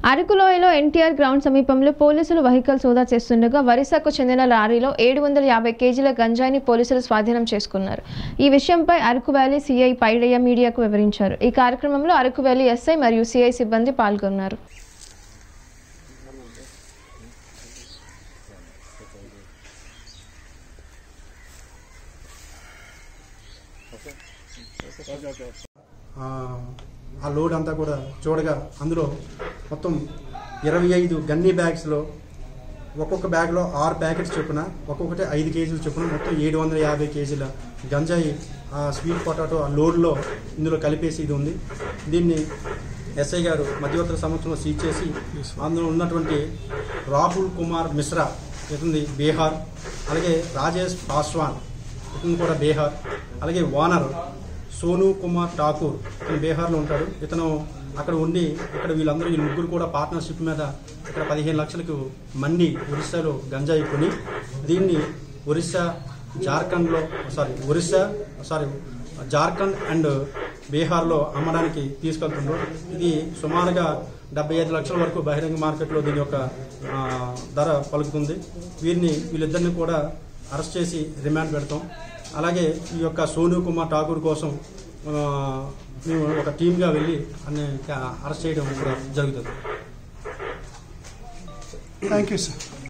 అరకులోయలో NTR ground సమీపంలో పోలీసులు vehicle సోదా చేస్తుండగా వరిసకు చెందిన లారీలో ఏడు వందల యాభై కేజీల గంజాయిని పోలీసులు స్వాధీనం చేసుకున్నారు ఈ విషయంపై అరకు వ్యాలీ సిఐ పైడయ్య మీడియాకు వివరించారు ఈ కార్యక్రమంలో అరకు వ్యాలీ ఎస్ఐ మరియు సిఐ సిబ్బంది పాల్గొన్నారు ఆ, ఆ లోడ్ అంతా కూడా చూడగా అందులో మొత్తం ఇరవై ఐదు గన్నీ బ్యాగ్స్లో ఒక్కొక్క బ్యాగ్లో ఆరు ప్యాకెట్స్ చొప్పున ఒక్కొక్కటి ఐదు కేజీలు చొప్పున మొత్తం ఏడు వందల యాభై కేజీల గంజాయి ఆ స్వీట్ పొటాటో ఆ లోడ్లో ఇందులో కలిపేసి ఇది ఉంది దీన్ని ఎస్ఐ గారు మధ్యవర్తుల సంవత్సరంలో సీజ్ చేసి అందులో ఉన్నటువంటి రాహుల్ కుమార్ మిశ్రా ఇతుంది బీహార్ అలాగే రాజేష్ పాస్వాన్ ఇతను కూడా బీహార్ అలాగే ఓనర్ సోను కుమార్ ఠాకూర్ ఇతను బీహార్లో ఉంటాడు ఇతను అక్కడ ఉండి ఇక్కడ వీళ్ళందరూ ఈ ముగ్గురు కూడా పార్ట్నర్షిప్ మీద ఇక్కడ పదిహేను లక్షలకు మండి ఒరిస్సాలో గంజాయి కొని దీన్ని ఒరిస్సా జార్ఖండ్లో sorry Orissa sorry Jharkhand and బీహార్లో అమ్మడానికి తీసుకెళ్తున్నారు ఇది సుమారుగా డెబ్బై ఐదు లక్షల వరకు బహిరంగ మార్కెట్లో దీని యొక్క ఆ, ధర పలుకుతుంది వీరిని వీళ్ళిద్దరిని కూడా అరెస్ట్ చేసి రిమాండ్ పెడతాం అలాగే ఈ యొక్క సోను కుమార్ ఠాకూర్ కోసం ఆ, మేము ఒక టీమ్గా వెళ్ళి అన్ని అరెస్ట్ చేయడం కూడా జరుగుతుంది థ్యాంక్ యూ సార్